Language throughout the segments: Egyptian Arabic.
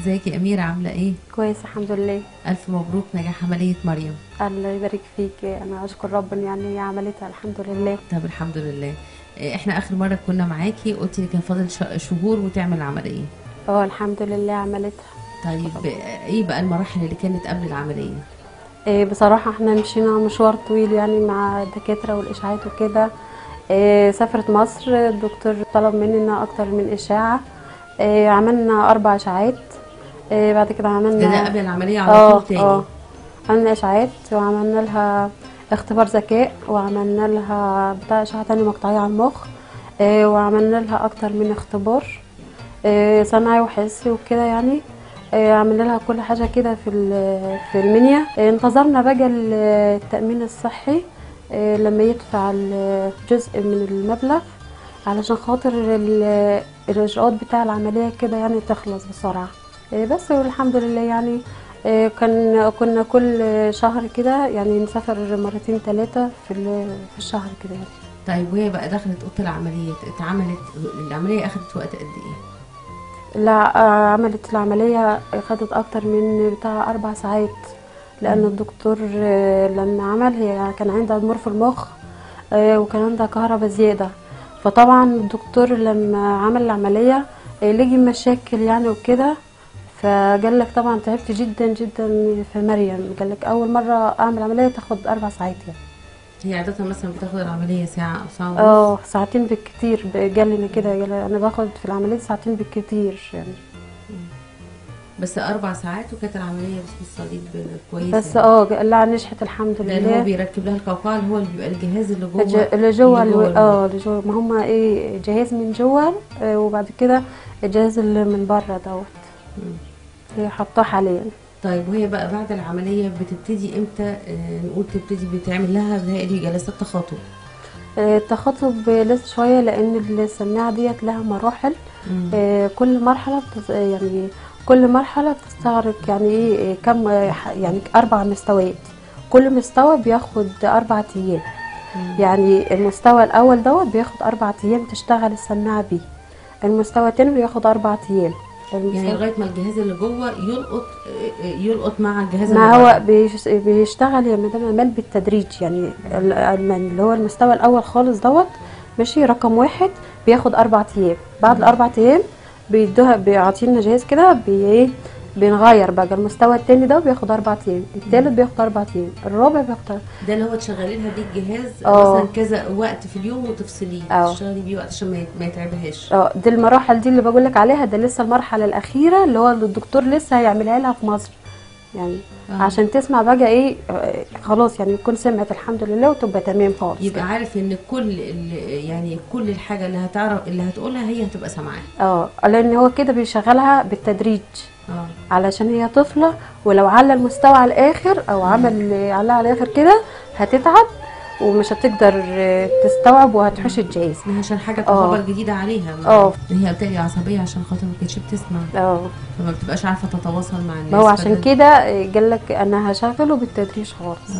ازيك يا اميره عامله ايه كويس الحمد لله الف مبروك نجاح عمليه مريم الله يبارك فيك انا اشكر ربنا يعني هي عملتها الحمد لله طب الحمد لله إيه، احنا اخر مره كنا معاكي قلتي لي كان فاضل ش- شهور وتعمل العمليه اه الحمد لله عملتها طيب آه، ايه بقى المراحل اللي كانت قبل العمليه إيه بصراحة احنا مشينا مشوار طويل يعني مع الدكاترة والإشاعات وكده إيه سافرت مصر الدكتور طلب مننا أكتر من إشاعة إيه عملنا أربع إشاعات إيه بعد كده عملنا ده, ده قبل العمليه على اه طول تاني اه عملنا إشاعات وعملنا لها اختبار ذكاء وعملنا لها بتاع إشعة تانية مقطعية على المخ إيه وعملنا لها أكتر من اختبار إيه صناعي وحسي وكده يعني إيه عملنا لها كل حاجة كده في ال- في المنيا إيه انتظرنا بقى ال- التأمين الصحي إيه لما يدفع ال- جزء من المبلغ علشان خاطر ال- الإجراءات بتاع العملية كده يعني تخلص بسرعة إيه بس والحمد لله يعني إيه كان كنا كل شهر كده يعني نسافر مرتين ثلاثة في ال- في الشهر كده يعني طيب وهي بقى دخلت اوضه العمليات اتعملت العمليه اخدت وقت قد ايه لا آه، عملت العملية خدت أكتر من بتاع أربع ساعات لأن الدكتور آه، لما عمل هي كان عندها ضمور في المخ آه، وكان عندها كهرباء زيادة فطبعا الدكتور لما عمل العملية آه، لقي مشاكل يعني وكده فقال لك طبعا تعبت جدا جدا في مريم قال لك أول مرة أعمل عملية تاخد أربع ساعات يعني هي عاده مثلا بتاخد العمليه ساعه او ساعه ونص اه ساعتين بالكتير قال لنا كده قال انا باخد في العملية ساعتين بالكتير يعني بس اربع ساعات وكانت العمليه باسم الصليب كويسه بس اه لا نجحت الحمد لان هو لله بيركب لها القوقعه اللي هو اللي بيبقى الجهاز اللي جوه الج- اللي جوه اللي جوه الو- اه اللي جوه ما هم ايه جهاز من جوه آه، وبعد كده الجهاز اللي من بره دوت مم. هي حطاه حاليا طيب وهي بقى بعد العملية بتبتدي امتى آه، نقول تبتدي بتعمل لها بتهيألي جلسات تخاطب آه، التخاطب لسه شويه لان السماعه ديت لها مراحل آه، كل مرحله بتز... يعني كل مرحله بتستغرق يعني ايه آه، كم آه، ح- يعني اربع مستويات كل مستوى بياخد اربع ايام يعني المستوى الاول دوت بياخد اربع ايام تشتغل السماعه بيه المستوى التاني بياخد اربع ايام يعني المستوى لغاية ما الجهاز اللي جوه يلقط آه، آه، يلقط مع الجهاز ما اللي هو بره. بيش- بيشتغل يا مدام امال بالتدريج يعني ال- ال- اللي هو المستوى الاول خالص دوت ماشي رقم واحد بياخد اربع ايام بعد الاربع ايام بيدوها بيعطينا جهاز كده بي ايه بنغير بقى المستوى التاني ده بياخد اربع ايام التالت بياخد اربع ايام الرابع بياخد ده اللي هو تشغلي لها بيه الجهاز اه. مثلا كذا وقت في اليوم وتفصليه اه. تشتغلي بيه وقت عشان ما يت- ما يتعبهاش اه دي المراحل دي اللي بقول لك عليها ده لسه المرحله الاخيره اللي هو اللي الدكتور لسه هيعملها لها في مصر يعني اه. عشان تسمع بقى ايه آه، خلاص يعني يكون سمعت الحمد لله وتبقى تمام خالص يبقى عارف ان كل ال- يعني كل الحاجة اللي هتعرف اللي هتقولها هي هتبقى سامعاها اه لان هو كده بيشغلها بالتدريج اه علشان هي طفله ولو على المستوى على الاخر او عمل على على الاخر كده هتتعب ومش هتقدر آه، تستوعب وهتحوش الجهاز ما عشان حاجة اه. تعتبر جديدة عليها ما- اه. هي بتبقى عصبية عشان خاطر ما كانتش بتسمع اه فما بتبقاش عارفة تتواصل مع الناس ما هو عشان فده- كده آه، قال لك انا هشغله بالتدريج خالص اه.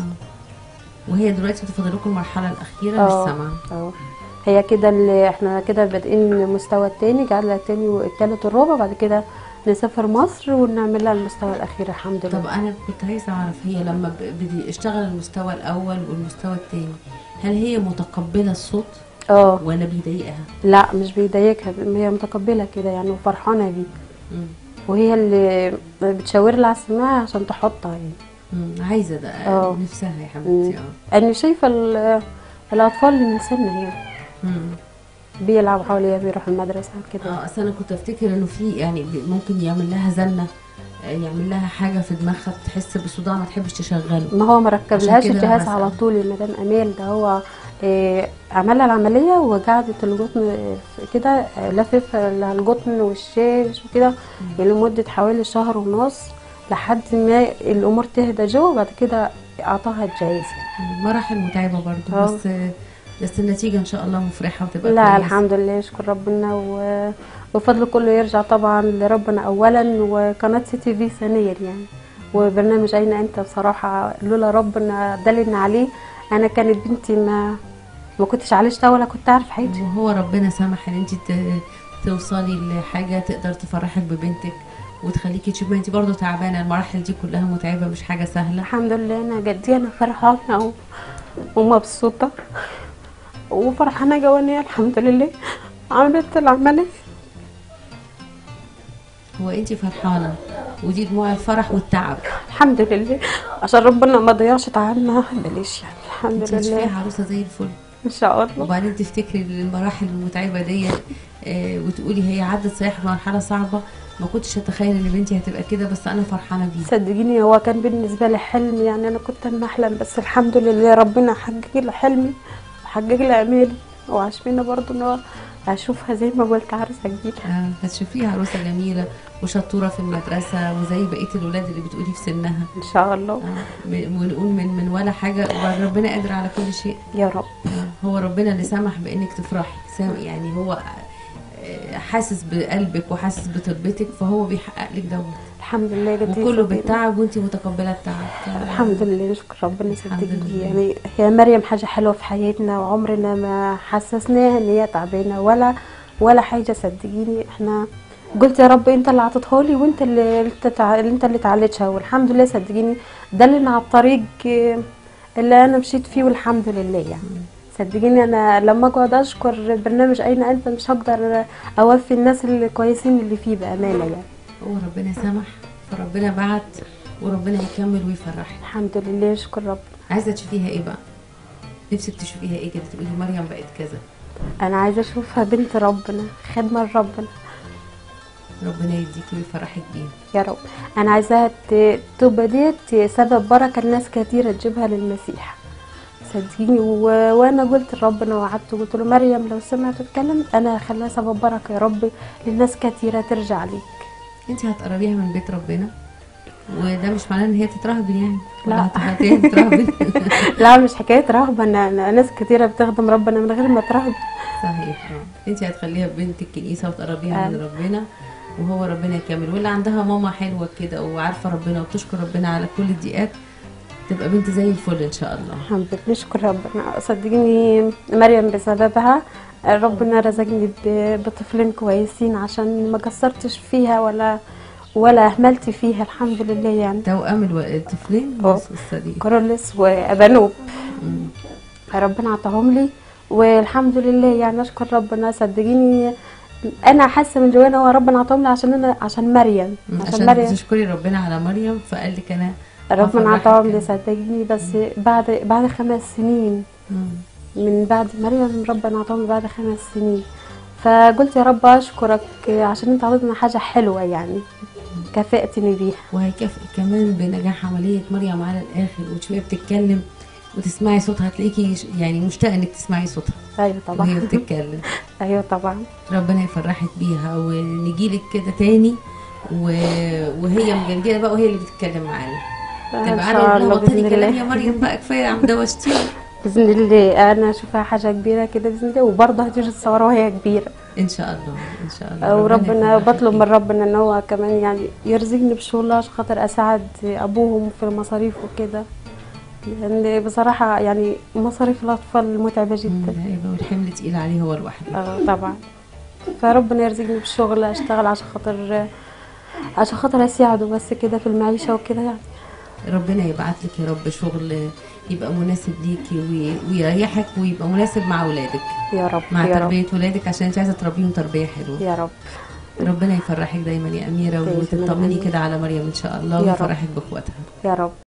وهي دلوقتي بتفضل لكم المرحلة الأخيرة اه. مش سامعة اه هي كده اللي احنا كده بادئين المستوى التاني قاعد التاني والتالت والرابع بعد كده نسافر مصر ونعمل لها المستوى الاخير الحمد طب لله أنا كنت عايزة أعرف هي لما ب- بتشتغل المستوى الأول والمستوى التاني هل هي متقبلة الصوت اه ولا بيضايقها؟ لا مش بيضايقها هي متقبله كده يعني وفرحانه بيه مم. وهي اللي بتشاور لها على السماعه عشان تحطها يعني مم. عايزة ده اه. نفسها يا حبيبتي اه انا شايفه ال- الاطفال اللي من سنها يعني مم. بيلعبوا حواليها بيروحوا المدرسه كده اه اصل انا كنت افتكر انه في يعني ب- ممكن يعمل لها زنه آه، يعمل لها حاجه في دماغها تحس بصداع ما تحبش تشغله ما هو مركب عشان لهاش كده الجهاز بسأل. على طول يا مدام امال ده هو إيه عمل لها العمليه وقعدت القطن آه، كده آه، لفف لها القطن والشاش وكده لمده حوالي شهر ونص لحد ما الامور تهدى جوه وبعد كده اعطاها الجهاز مراحل متعبه برضو اه. بس بس النتيجه ان شاء الله مفرحه وتبقى لا كويسة. الحمد لله يشكر ربنا و... وفضل كله يرجع طبعا لربنا اولا وقناه سي تي في ثانيا يعني وبرنامج اين انت بصراحه لولا ربنا دلنا عليه انا كانت بنتي ما ما كنتش عالجتها ولا كنت اعرف حاجه وهو ربنا سمح ان انت ت- توصلي لحاجه تقدر تفرحك ببنتك وتخليكي تشوفي انت برضو تعبانه المراحل دي كلها متعبه مش حاجه سهله الحمد لله انا جدي انا فرحانه و- ومبسوطه وفرحانه جوانية الحمد لله عملت العمليه هو انت فرحانه ودي دموع الفرح والتعب الحمد لله عشان ربنا ما ضيعش تعبنا بلاش يعني الحمد انت لله هتشوفيها عروسه زي الفل ان شاء الله وبعدين تفتكري المراحل المتعبه دي آه، وتقولي هي عدت صحيح مرحله صعبه ما كنتش اتخيل ان بنتي هتبقى كده بس انا فرحانه بيها صدقيني هو كان بالنسبه لي حلم يعني انا كنت أما احلم بس الحمد لله ربنا حقق لي حلمي وحقق لي امالي وعشمنا برضو ان هو اشوفها زي ما قلت عروسه جديده آه، هتشوفيها عروسه جميله وشطوره في المدرسه وزي بقيه الولاد اللي بتقولي في سنها ان شاء الله آه، م- ونقول من من ولا حاجه ربنا قادر على كل شيء يا رب آه، هو ربنا اللي سمح بانك تفرحي سام- يعني هو آه، حاسس بقلبك وحاسس بتربتك فهو بيحقق لك دوت الحمد لله جديد وكله ربنا. بالتعب وانت متقبله التعب ف- الحمد لله نشكر ربنا الحمد صدقني لله. يعني هي مريم حاجة حلوة في حياتنا وعمرنا ما حسسناها ان هي تعبانة ولا ولا حاجة صدقيني احنا قلت يا رب انت اللي عطيتها لي وانت اللي انت تع... اللي انت اللي تعلتها والحمد لله صدقيني دلنا على الطريق اه، اللي انا مشيت فيه والحمد لله يعني صدقيني انا لما اقعد اشكر برنامج اين انت مش هقدر اوفي الناس الكويسين اللي فيه بامانه يعني هو ربنا سمح فربنا بعت وربنا يكمل ويفرحك الحمد لله شكر رب عايزه تشوفيها ايه بقى نفسك تشوفيها ايه كده تقولي مريم بقت كذا انا عايزه اشوفها بنت ربنا خدمه لربنا ربنا يديكي ويفرحك بيها يا رب انا عايزاها ت- تبقى ديت سبب بركه لناس كتيره تجيبها للمسيح صدقيني و... وانا قلت لربنا وقعدت وقلت له مريم لو سمعت تتكلم انا هخليها سبب بركه يا رب للناس كتيره ترجع ليك انت هتقربيها من بيت ربنا وده مش معناه ان هي تترهبن يعني لا. ولا هتخليها تترهبن لا مش حكايه رهبه انا أنا ناس كتيره بتخدم ربنا من غير ما ترهب صحيح اه انت هتخليها بنت الكنيسه وتقربيها من آه. ربنا وهو ربنا يكمل واللي عندها ماما حلوه كده وعارفه ربنا وبتشكر ربنا على كل الضيقات تبقى بنت زي الفل ان شاء الله الحمد لله نشكر ربنا صدقيني مريم بسببها ربنا رزقني ب- بطفلين كويسين عشان ما قصرتش فيها ولا ولا اهملت فيها الحمد لله يعني توأم الو- الطفلين اه. بص الصديق كوروليس وابانوب ربنا عطاهم لي والحمد لله يعني اشكر ربنا صدقيني انا حاسه من جوانا هو ربنا عطاهم لي عشان انا عشان مريم عشان عشان مريم تشكري ربنا على مريم فقال لك انا ربنا هفرحك عطاهم لي يعني. صدقيني بس بعد بعد خمس سنين مم. من بعد مريم ربنا عطاهم بعد خمس سنين فقلت يا رب اشكرك عشان انت عطيتنا حاجه حلوه يعني كافئتني بيها وهيكافئك كمان بنجاح عملية مريم على الآخر وتشوفيها بتتكلم وتسمعي صوتها هتلاقيكي ش- يعني مشتاقة انك تسمعي صوتها ايوه وهي طبعا بتتكلم ايوه طبعا ربنا يفرحك بيها ونجيلك كده تاني و... وهي مجلجلة بقى وهي اللي بتتكلم معانا ان تبقى شاء انا الله والله بطلي باذن كلام يا الله مريم بقى كفايه عم دوشتيني باذن الله انا اشوفها حاجه كبيره كده باذن الله وبرضه هتيجي تصورها وهي كبيره ان شاء الله ان شاء الله وربنا يفرحك بطلب من بيها. ربنا ان هو كمان يعني يرزقني بشغل عشان خاطر اساعد ابوهم في المصاريف وكده لان بصراحه يعني مصاريف الاطفال متعبه مم، جدا لا يبقى والحمل تقيل عليه هو لوحده اه طبعا فربنا يرزقني بالشغل اشتغل عشان خاطر عشان خاطر اساعده بس كده في المعيشه وكده يعني ربنا يبعت لك يا رب شغل يبقى مناسب ليكي وي- ويريحك ويبقى مناسب مع اولادك يا رب مع يا رب تربيه ولادك عشان انت عايزه تربيهم تربيه حلوه يا رب ربنا يفرحك دايما يا اميره بإذن الله. وتطمني كده على مريم ان شاء الله يا رب. ويفرحك باخواتها يا رب